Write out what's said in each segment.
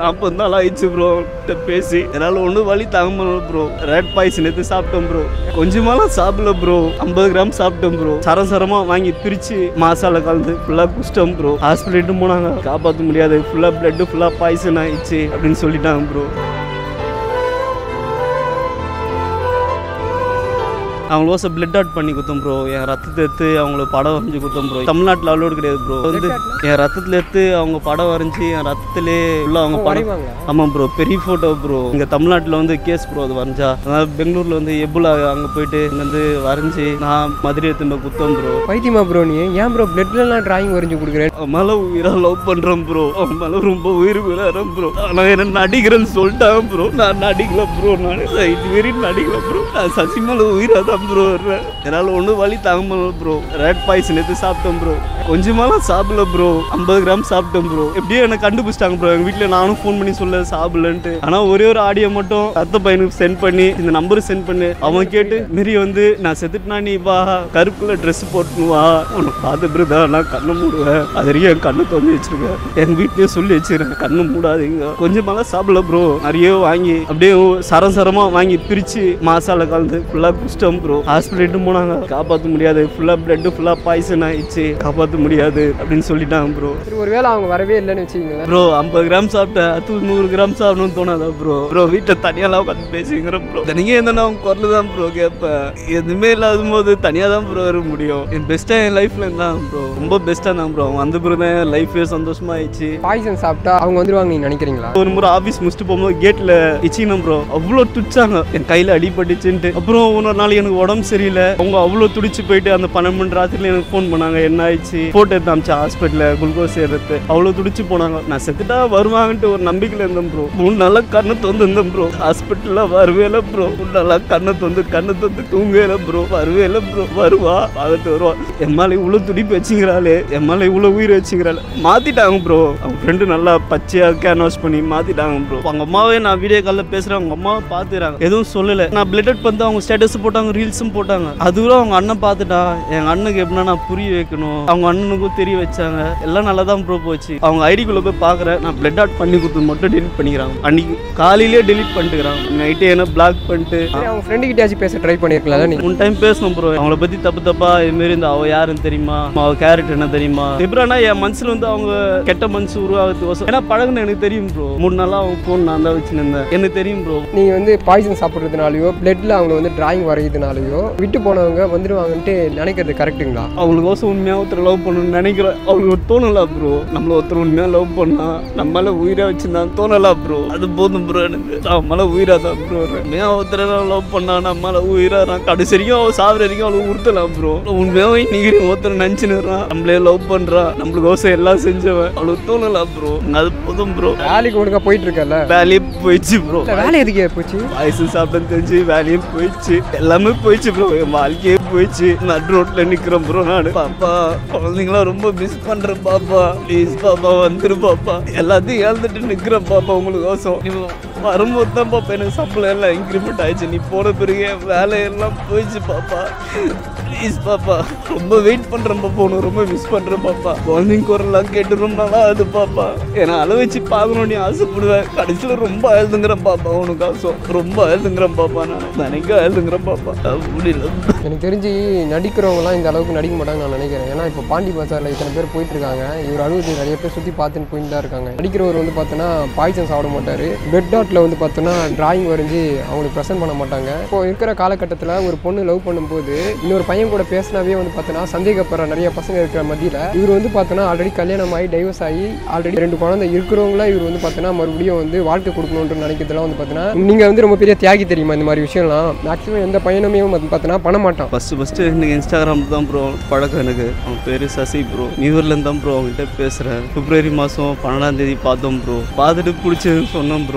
நாற்பது நாள் ஆயிடுச்சு ப்ரோ பேசி என்னால் ஒன்றும் வழி தாங்க முடியல ப்ரோ ரெட் பாய்சன் எடுத்து சாப்பிட்டோம் ப்ரோ கொஞ்சமாலாம் சாப்பிடல ப்ரோ ஐம்பது கிராம் சாப்பிட்டோம் ப்ரோ சரம் சரமாக வாங்கி பிரித்து மசாலா கலந்து ஃபுல்லாக குடிச்சிட்டோம் ப்ரோ ஹாஸ்பிட்டல் போனாங்க காப்பாற்ற முடியாது ஃபுல்லாக பிளட்டு ஃபுல்லாக பாய்சன் ஆயிடுச்சு அப்படின்னு சொல்லிட்டாங்க ப்ரோ அவங்கள ஓசை பிளட் அவுட் பண்ணி குத்தம் ப்ரோ என் ரத்தத்தை எடுத்து அவங்கள படம் வரைஞ்சி குத்தம் ப்ரோ தமிழ்நாட்டில் அலோடு கிடையாது ப்ரோ வந்து என் ரத்தத்தில் எடுத்து அவங்க படம் வரைஞ்சி என் ரத்தத்திலே உள்ள அவங்க படம் வரைவாங்களா? ஆமாம் ப்ரோ பெரிய ஃபோட்டோ ப்ரோ இங்கே தமிழ்நாட்டில் வந்து கேஸ் ப்ரோ அது வரைஞ்சா அதனால் பெங்களூரில் வந்து எபுலா அங்கே போயிட்டு இங்க வந்து வரைஞ்சி நான் மதுரை எடுத்துட்டு போய் குத்தம் ப்ரோ பைத்தியமா ப்ரோ நீ ஏன் ப்ரோ பிளட்லலாம் டிராயிங் வரைஞ்சு கொடுக்குறேன் அவன் மேலே உயிராக லவ் பண்ணுறேன் ப்ரோ அவன் மேலே ரொம்ப உயிர் விளையாடுறேன் ப்ரோ ஆனால் என்ன நடிக்கிறேன்னு சொல்லிட்டாங்க ப்ரோ நான் நடிக்கல ப்ரோ நான் இது வெறி நடிக்கல ப்ரோ நான் சசி மேலே உயிராக தான் ப்ரோ வர்றேன் என்னால் ஒன்றும் வழி தாங்க முடியல ப்ரோ ரெட் பாய்சன் எடுத்து சாப்பிட்டோம் ப்ரோ கொஞ்சமாலாம் சாப்பிடல ப்ரோ ஐம்பது கிராம் சாப்பிட்டோம் ப்ரோ எப்படியோ என்னை கண்டுபிடிச்சிட்டாங்க ப்ரோ எங்கள் வீட்டில் நானும் ஃபோன் பண்ணி சொல்ல சாப்பிடலன்ட்டு ஆனால் ஒரே ஒரு ஆடியோ மட்டும் அத்தை பையனுக்கு சென்ட் பண்ணி இந்த நம்பர் சென்ட் பண்ணு அவன் கேட்டு மாரி வந்து நான் செத்துட்டுனா நீ வா கருப்புல ட்ரெஸ் போட்டுன்னு வா உன்னை பார்த்து பிரதா நான் கண்ணை மூடுவேன் அது வரைக்கும் என் கண்ணை தொங்கி வச்சிருக்கேன் எங்க வீட்லயே சொல்லி வச்சிருக்கேன் கண்ணு மூடாதீங்க கொஞ்சமெல்லாம் சாப்பிடல ப்ரோ நிறைய வாங்கி அப்படியே சரம் சரமா வாங்கி பிரிச்சு மசாலா கலந்து ஃபுல்லா குடிச்சிட்டோம் ப்ரோ ஹாஸ்பிட்டல் போனாங்க காப்பாற்ற முடியாது ஃபுல்லா பிளட் ஃபுல்லா பாய்சன் ஆயிடுச்சு காப்பாற்ற முடியாது அப்படின்னு சொல்லிட்டாங்க ப்ரோ சரி ஒருவேளை அவங்க வரவே இல்லைன்னு வச்சுக்கோங்களேன் ப்ரோ ஐம்பது கிராம் சாப்பிட்டேன் அது நூறு கிராம் சாப்பிடணும்னு தோணாதா ப்ரோ ப்ரோ வீட்டில் தனியாலாம் உட்காந்து பேசுங்கிறேன் ப்ரோ தனியாக இருந்தா அவங்க குரல் தான் ப்ரோ கேட்பேன் எதுவுமே இல்லாத போது தனியாக தான் ப்ரோ இருக்க முடியும் என் பெஸ்ட்டாக என் லைஃப்பில் இருந்தான் ப்ரோ ரொம்ப பெஸ்ட்டாக தான் ப்ரோ வந்த பிறகு தான் என் லைஃபே சந்தோஷமா ஆயிடுச்சு பாய்சன் சாப்பிட்டா அவங்க வந்துருவாங்க நீங்க நினைக்கிறீங்களா ஒரு முறை ஆஃபீஸ் முடிச்சுட்டு போகும்போது கேட்டில் இச்சினம் ப்ரோ அவ்வளோ துடிச்சாங்க என் கையில் அடிபட்டுச்சுன்ட்டு அப்புறம் ஒரு நாள் எனக்கு உடம்பு சரியில்லை அவங்க அவ்வளோ துடிச்சு போயிட்டு அந்த பன்னெண்டு மணி ராத்திரில எனக்கு ஃபோன் பண்ணாங்க என்ன ஆயிடுச்சு ஃபோட்டோ எடுத்து அமிச்சா ஹாஸ்பிட்டலில் குளுக்கோஸ் ஏறுறது அவ்வளோ துடிச்சு போனாங்க நான் செத்துட்டா வருவாங்கன்ட்டு ஒரு நம்பிக்கையில் இருந்தேன் ப்ரோ மூணு நாளாக கண்ணை தொந்து இருந்தேன் ப்ரோ ஹாஸ்பிட்டலில் வரவே இல்லை ப்ரோ மூணு நாளாக கண்ணை தொந்து கண்ணை தொந்து தூங்கவே இல்லை ப்ரோ வரவே இல்லை ப்ரோ வருவா பார்த்துட்டு வருவா என் மேலே இவ்வளோ துடிப்பு வச்சுக்கிறாளே என் மேலே இவ்வளோ உயிர் வச்சுக்கிறாள் மாற்றிட்டாங்க ப்ரோ அவங்க ஃப்ரெண்டு நல்லா பச்சையாக கேன்வாஸ் பண்ணி மாற்றிட்டாங்க ப்ரோ அவங்க அம்மாவே நான் வீடியோ காலில் பேசுகிறேன் அவங்க அம்மாவை பார்த்துக்கிறாங்க எதுவும் சொல்லலை நான் பிளட் பண்ணி அவங்க ஸ்டேட்டஸ் போட்டாங்க ரீல்ஸும் போட்டாங்க அதுவும் அவங்க அண்ணன் பார்த்துட்டா எங்கள் அண்ணனுக்கு எப்படின்னா நான் புரிய வைக்கணும் அவங்க அண்ணனுக்கும் தெரிய வச்சாங்க எல்லாம் நல்லா தான் ப்ரோ போச்சு அவங்க ஐடிக்குள்ளே போய் பார்க்குறேன் நான் பிளட் அவுட் பண்ணி கொடுத்து மட்டும் டெலிட் பண்ணிக்கிறாங்க அன்னைக்கு காலையிலேயே டெலிட் பண்ணிட்டுக்கிறாங்க நைட்டே என்ன பிளாக் பண்ணிட்டு சரி, அவங்க ஃப்ரெண்டு கிட்டயாச்சும் பேச ட்ரை பண்ணிருக்கலாம் நீ மூணு டைம் பேசணும் ப்ரோ அவங்கள பத்தி தப்பு தப்பா இது மாதிரி இந்த அவ யாருன்னு தெரியுமா அவ கேரக்டர் என்ன தெரியுமா எப்படின்னா என் மனசுல வந்து அவங்க கெட்ட மனசு உருவாகிறதுக்கோசம் ஏன்னா பழகுன எனக்கு தெரியும் ப்ரோ மூணு நாளா அவங்க ஃபோன் நான் தான் வச்சுருந்தேன் எனக்கு தெரியும் ப்ரோ நீ வந்து பாய்சன் சாப்பிட்றதுனாலயோ பிளட்ல அவங்க வந்து டிராயிங் வரைகிறதுனாலயோ விட்டு போனவங்க வந்துருவாங்கன்ட்டு நினைக்கிறது கரெக்ட்டுங்களா அவங்களுக்கோசம் உண்மையாக ஒருத்தர் லவ் பண்ணணும்னு நினைக்கிறேன் அவங்களுக்கு தோணலா ப்ரோ நம்மள ஒருத்தர் உண்மையாக லவ் பண்ணா நம்மளால உயிரை வச்சிருந்தா தோணலா ப்ரோ அது போதும் ப்ரோ எனக்கு நம்மளால உயிரா தான் ப்ரோ உண்மையாக ஒருத்தர் லவ் பண்ணா நம்மளால உயிரா நான் கடைசி வரைக்கும் அவள் சாப்பிட்ற வரைக்கும் அவளுக்கு உறுத்தலாம் ப்ரோ உண்மையாக இன்னைக்கு ஒருத்தர் நினச்சினுறான் நம்மளே லவ் பண்ணுறா நம்மளுக்கோசம் எல்லாம் செஞ்சவன் அவளுக்கு தோணலாம் ப்ரோ அது போதும் ப்ரோ வேலைக்கு ஒழுங்கா போயிட்டு இருக்கல வேலையே போயிடுச்சு ப்ரோ வேலை எதுக்கு போச்சு பாயசம் சாப்பிட்டு தெரிஞ்சு வேலையும் போயிடுச்சு எல்லாமே போயிடுச்சு ப்ரோ என் வாழ்க்கையே போயிடுச்சு நடு ரோட்ல நிக்கிறேன் ப்ரோ நான் பாப்பா குழந்தைங்களாம் ரொம்ப மிஸ் பண்றேன் பாப்பா ப்ளீஸ் பாப்பா வந்துரு பாப்பா எல்லாத்தையும் இழந்துட்டு நிக்கிறேன் பாப்பா உங்களுக்கு கோசம் நீ வரும்போது தான் பாப்பா எனக்கு சம்பளம் எல்லாம் இன்க்ரிமெண்ட் ஆயிடுச்சு நீ போன பிறகு என் வேலையெல்லாம் போயிடுச்சு பாப்பா ப்ளீஸ் பாப்பா ரொம்ப வெயிட் பண்றேன் பாப்பா உனக்கு ரொம்ப மிஸ் பண்றேன் பாப்பா குழந்தைங்க குரலாம் கேட்டு ரொம்ப நாளா அது பாப்பா என்னை அள வச்சு பார்க்கணும்னு ஆசைப்படுவேன் கடைசியில் ரொம்ப அழுதுங்கிறேன் பாப்பா உனக்கு ஆசம் ரொம்ப அழுதுங்கிறேன் பாப்பா நான் நினைக்க அழுதுங்கிறேன் பாப்பா முடியல எனக்கு தெரிஞ்சு நடிக்கிறவங்கலாம் இந்த அளவுக்கு நடிக்க மாட்டாங்கன்னு நான் நினைக்கிறேன் ஏன்னா இப்போ பாண்டி பஜாரில் இத்தனை பேர் போயிட்டு இருக்காங்க இவர் அழுகுது நிறைய பேர் சுற்றி பார்த்துன்னு போயிட்டு தான் இருக்காங்க நடிக்கிறவர் வந்து பார்த்தோன்னா பாய்சன் சாப்பிட மாட்டார் பெட் டாட்டில் வந்து பார்த்தோன்னா டிராயிங் வரைஞ்சி அவங்களுக்கு ப்ரெசென்ட் பண்ண மாட்டாங்க இப்போ இருக்கிற காலகட்டத்தில் ஒரு பொண்ணு லவ் பண்ணும்போது இன்னொரு பையன் கூட பேசினாவே வந்து பார்த்தோன்னா சந்தேகப்படுற நிறைய பசங்க இருக்கிற மத்தியில் இவர் வந்து பார்த்தோன்னா ஆல்ரெடி கல்யாணம் ஆகி டைவர்ஸ் ஆகி ஆல்ரெடி ரெண்டு குழந்தை இருக்கிறவங்களா இவர் வந்து பார்த்தோன்னா மறுபடியும் வந்து வாழ்க்கை கொடுக்கணுன்ற நினைக்கிறதுலாம் வந்து பார்த்தோன்னா நீங்கள் வந்து ரொம்ப பெரிய தியாகி தெரியுமா இந்த மாதிரி விஷயம்லாம் மேக்ஸிமம் எந்த பையனுமே வந்து பார்த்தோன்னா பண்ண மாட்டான் ஃபஸ்ட்டு ஃபஸ்ட்டு எனக்கு இன்ஸ்டாகிராம் தான் ப்ரோ பழக்கம் எனக்கு அவன் பேர் சசி ப்ரோ நியூயர்லேருந்து தான் ப்ரோ அவங்ககிட்ட பேசுகிறேன் பிப்ரவரி மாதம் பன்னெண்டாம் தேதி பார்த்தோம் ப்ரோ பார்த்துட்டு பிடிச்சதுன்னு சொன்னோம் ப்ரோ அவங்கள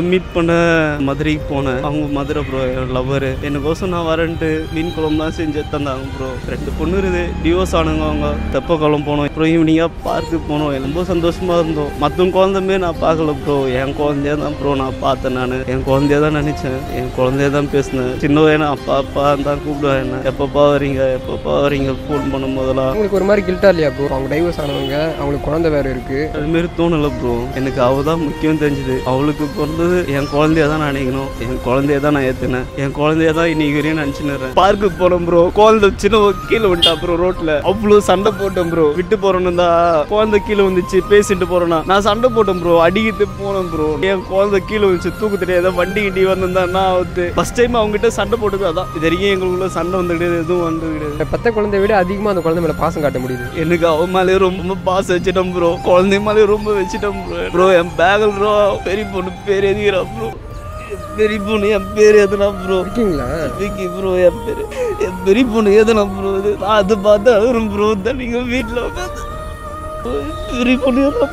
மீட் பண்ண மதுரைக்கு போனேன் அவங்க மதுரை ப்ரோ லவ்வரு எனக்கோசம் நான் வரேன்ட்டு மீன் குழம்பு தான் செஞ்சு தந்தாங்க ப்ரோ ரெண்டு பொண்ணு இருக்குது டிவோர்ஸ் ஆனுங்க அவங்க தெப்ப குளம் போனோம் அப்புறம் ஈவினிங்காக பார்க்கு போனோம் ரொம்ப சந்தோஷமா இருந்தோம் மற்ற குழந்தைமே நான் பார்க்கல ப்ரோ என் குழந்தைய தான் ப்ரோ நான் பார்த்தேன் நான் என் குழந்தைய தான் நினச்சேன் என் குழந்தைய தான் பேசினேன் சின்ன பையனை அப்பா அப்பா தான் கூப்பிடுவேன் என்ன எப்பப்பா வரீங்க எப்பப்பா வரீங்க ஃபோன் பண்ணும் போதெல்லாம் உங்களுக்கு ஒரு மாதிரி கில்ட்டா இல்லையா ப்ரோ அவங்க டைவர்ஸ் ஆனவங்க அவங்களுக்கு குழந்தை வேற இருக்கு அதுமாரி தோணலை ப்ரோ எனக்கு அவ தான் முக்கியம் தெரிஞ்சுது அவளுக்கு பிறந்தது என் குழந்தைய தான் நான் நினைக்கணும் என் குழந்தைய தான் நான் ஏற்றுனேன் என் குழந்தைய தான் இன்னைக்கு வரையும் நினச்சினுறேன் பார்க்குக்கு போனோம் ப்ரோ குழந்தை சின்ன கீழே வந்துட்டா ப்ரோ ரோட்டில் அவ்வளோ சண்டை போட்டேன் ப்ரோ விட்டு போறோன்னு தான் குழந்தை கீழே வந்துச்சு பேசிட்டு போறோம்னா நான் சண்டை போட்டேன் ப்ரோ அடிக்கிட்டு போனேன் ப்ரோ என் குழந்தை கீழே வந்துச்சு தூக்கு தெரியாத வண்டி கிண்டி வந்திருந்தா நான் வந்து ஃபர்ஸ்ட் டைம் அவங்ககிட்ட சண்டை போட்டது அதான் இது வரைக்கும் எங்களுக்குள்ள சண்டை வந்து கிடையாது எதுவும் வந்தது கிடையாது பெத்த குழந்தைய விட அதிகமாக அந்த குழந்தை மேலே பாசம் காட்ட முடியுது எனக்கு அவன் மேலே ரொம்ப பாசம் வச்சிட்டேன் ப்ரோ குழந்தை மேலே ரொம்ப வச்சிட்டேன் ப்ரோ ப்ரோ என் பேக்கில் ப்ரோ பெரிய பொண்ணு பேர் எதுக்கிறா ப்ரோ பெரிய பொண்ணு என் பேர் எதுனா ப்ரோ இருக்கீங்களா விக்கி ப்ரோ என் பேர் என் பெரிய பொண்ணு எதுனா ப்ரோ இது நான் அது பார்த்து அழுகிறேன் ப்ரோ தான் நீங்கள் வீட்டில் உட்காந்து பெரிய பொண்ணு எதுனா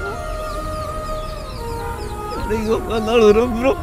நீங்கள் உட்காந்து அழுகிறேன் ப்ரோ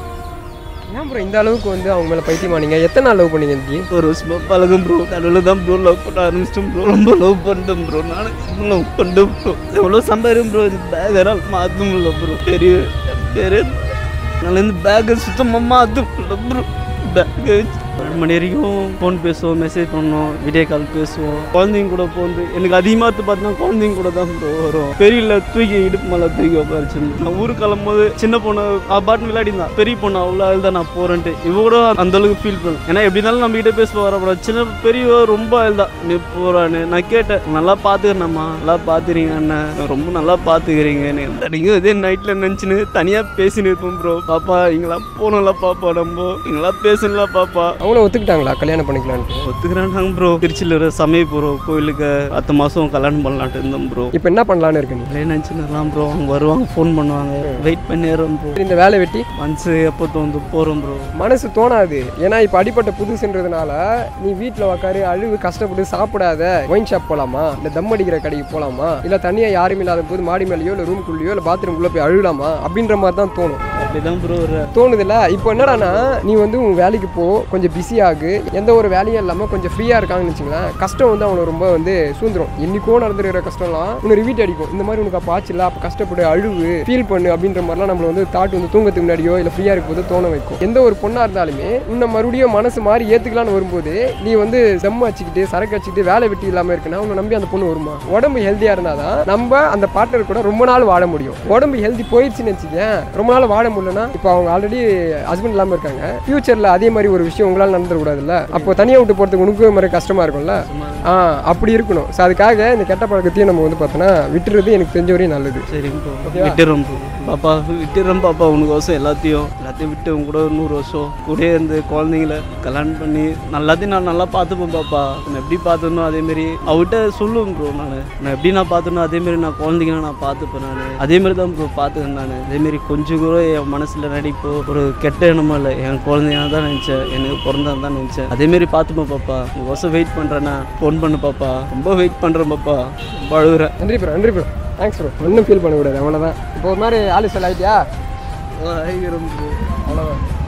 ஏன் ப்ரோ இந்த அளவுக்கு வந்து அவங்க மேலே பைத்தியமானீங்க எத்தனை நாள் லவ் பண்ணீங்க ஜி ஒரு வருஷமா பழகும் ப்ரோ நடுவில் தான் ப்ரோ லவ் பண்ண ஆரம்பிச்சிட்டேன் ப்ரோ ரொம்ப லவ் பண்ணிட்டேன் ப்ரோ நான் லவ் பண்ணிட்டேன் ப்ரோ எவ்வளோ சம்பாதிக்கும் ப்ரோ இது பேக் வேற மாற்ற முடியல ப்ரோ பெரிய பேர் நான் இந்த பேக்கை சுத்தமாக மாற்ற முடியல ப்ரோ பேக்கை ரெண்டு மணி வரைக்கும் ஃபோன் பேசுவோம் மெசேஜ் பண்ணுவோம் வீடியோ கால் பேசுவோம் குழந்தைங்க கூட போந்து எனக்கு அதிகமாக பார்த்தீங்கன்னா குழந்தைங்க கூட தான் ப்ரோ வரும் பெரியல தூக்கி இடுப்பு மேலே தூக்கி உட்காரிச்சு நான் ஊருக்கு கிளம்பும்போது சின்ன பொண்ணு பாட்டு விளையாடிந்தான் பெரிய பொண்ணு அவ்வளோ அழுதா நான் போறேன்ட்டு இவ கூட அந்த அளவுக்கு ஃபீல் பண்ணேன் ஏன்னா எப்படி இருந்தாலும் நம்ம கிட்ட பேச வரக்கூடாது சின்ன பெரியவ ரொம்ப அழுதா நீ போறான்னு நான் கேட்டேன் நல்லா பார்த்துக்கிறேம்மா நல்லா பார்த்துக்கிறீங்க அண்ணன் ரொம்ப நல்லா பார்த்துக்கிறீங்கன்னு நீங்கள் இதே நைட்டில் நினச்சின்னு தனியாக பேசின்னு இருப்போம் ப்ரோ பாப்பா இங்கெல்லாம் போகணும்ல பாப்பா நம்ம இங்கெல்லாம் பேசணும்ல பாப்பா அவங்களும் ஒத்துக்கிட்டாங்களா கல்யாணம் பண்ணிக்கலான்ட்டு ஒத்துக்கிறாங்க ப்ரோ திருச்சியில் ஒரு சமய போகிறோம் கோயிலுக்கு அடுத்த மாதம் கல்யாணம் பண்ணலான்ட்டு இருந்தோம் ப்ரோ இப்போ என்ன பண்ணலான்னு இருக்கு நீ அப்படியே நினச்சிருக்கலாம் ப்ரோ அவங்க வருவாங்க ஃபோன் பண்ணுவாங்க வெயிட் பண்ணிடுறோம் ப்ரோ இந்த வேலை வெட்டி மனசு எப்போ தோந்து போகிறோம் ப்ரோ மனசு தோணாது ஏன்னா இப்போ அடிப்பட்ட புதுசுன்றதுனால நீ வீட்டில் உக்காரு அழுவு கஷ்டப்பட்டு சாப்பிடாத ஒயின் ஷாப் போகலாமா இல்லை தம் அடிக்கிற கடைக்கு போகலாமா இல்லை தனியாக யாரும் இல்லாத போது மாடி மேலேயோ இல்லை ரூம்குள்ளேயோ இல்லை பாத்ரூம்குள்ளே போய் அழுகலாமா அப்படின்ற மாதிரி தான் தோணும் அப்படி தான் ப்ரோ ஒரு தோணுதுல்ல இப்போ என்னடானா நீ வந்து உன் வேலைக்கு போ கொஞ்சம் பிஸி ஆகு எந்த ஒரு வேலையும் இல்லாமல் கொஞ்சம் ஃப்ரீயாக இருக்காங்கன்னு வச்சுங்களேன் கஷ்டம் வந்து அவனை ரொம்ப வந்து சூந்துரும் என்னைக்கோ நடந்துருக்கிற கஷ்டம்லாம் உன்னை ரிவீட் அடிக்கும் இந்த மாதிரி உனக்கு அப்போ ஆச்சுல அப்போ கஷ்டப்படு அழுவு ஃபீல் பண்ணு அப்படின்ற மாதிரிலாம் நம்மள வந்து தாட் வந்து தூங்கத்துக்கு முன்னாடியோ இல்லை ஃப்ரீயாக இருக்கும்போது தோண வைக்கும் எந்த ஒரு பொண்ணாக இருந்தாலுமே உன்னை மறுபடியும் மனசு மாதிரி ஏற்றுக்கலான்னு வரும்போது நீ வந்து செம்ம வச்சுக்கிட்டு சரக்கு வச்சுக்கிட்டு வேலை வெட்டி இல்லாமல் இருக்குன்னா உன்னை நம்பி அந்த பொண்ணு வருமா உடம்பு ஹெல்த்தியாக இருந்தால் தான் நம்ம அந்த பார்ட்னர் கூட ரொம்ப நாள் வாழ முடியும் உடம்பு ஹெல்த்தி போயிடுச்சுன்னு வச்சுக்கேன் ரொம்ப நாள் வாழ முடியலன்னா இப்போ அவங்க ஆல்ரெடி ஹஸ்பண்ட் இல்லாமல் இருக்காங்க ஃபியூச்சரில் அதே மாதிரி ஒரு விஷயம் உங்களால் நடந்துடக்கூடாதுல்ல அப்போ தனியாக விட்டு போகிறதுக்கு உனக்கு மாதிரி கஷ்டமாக இருக்கும்ல ஆ அப்படி இருக்கணும் ஸோ அதுக்காக இந்த கெட்ட பழக்கத்தையும் நம்ம வந்து பார்த்தோன்னா விட்டுறது எனக்கு தெரிஞ்ச வரையும் நல்லது சரிங்க ப்ரோ விட்டுறோம் ப்ரோ பாப்பா விட்டுறோம் பாப்பா உனக்கு வருஷம் எல்லாத்தையும் எல்லாத்தையும் விட்டு உங்க கூட ஒரு நூறு வருஷம் கூடயே இருந்து குழந்தைங்கள கல்யாணம் பண்ணி எல்லாத்தையும் நான் நல்லா பார்த்துப்பேன் பாப்பா நான் எப்படி பார்த்துக்கணும் அதேமாரி அவகிட்ட சொல்லுவேன் ப்ரோ நான் நான் எப்படி நான் பார்த்துக்கணும் அதேமாரி நான் குழந்தைங்கள நான் பார்த்துப்பேன் நான் அதேமாரி தான் ப்ரோ பார்த்துக்கேன் நான் அதேமாரி கொஞ்சம் கூட என் மனசில் நடிப்போ ஒரு கெட்ட எண்ணமும் இல்லை என் குழந்தையா தான் நினச்சேன் எனக்கு பிறந்தா தான் நினச்சேன் அதேமாரி பார்த்துப்பேன் பாப்பா உங்க வருஷம் வெயிட் பண்ணுறேன்னா ஃபோன் பண்ணு பாப்பா ரொம்ப வெயிட் பண்ணுறேன் பாப்பா ரொம்ப அழுகுறேன் நன்றி ப்ரோ நன்றி ப்ரோ தேங்க்ஸ் ப்ரோ ஒன்றும் ஃபீல் பண்ணக்கூடாது அவ்வளோதான் இப்போ ஒரு மாதிரி ஆலு செல் ஆகிட்டியா ஆகிரும் ப்ரோ அவ்வளோதான்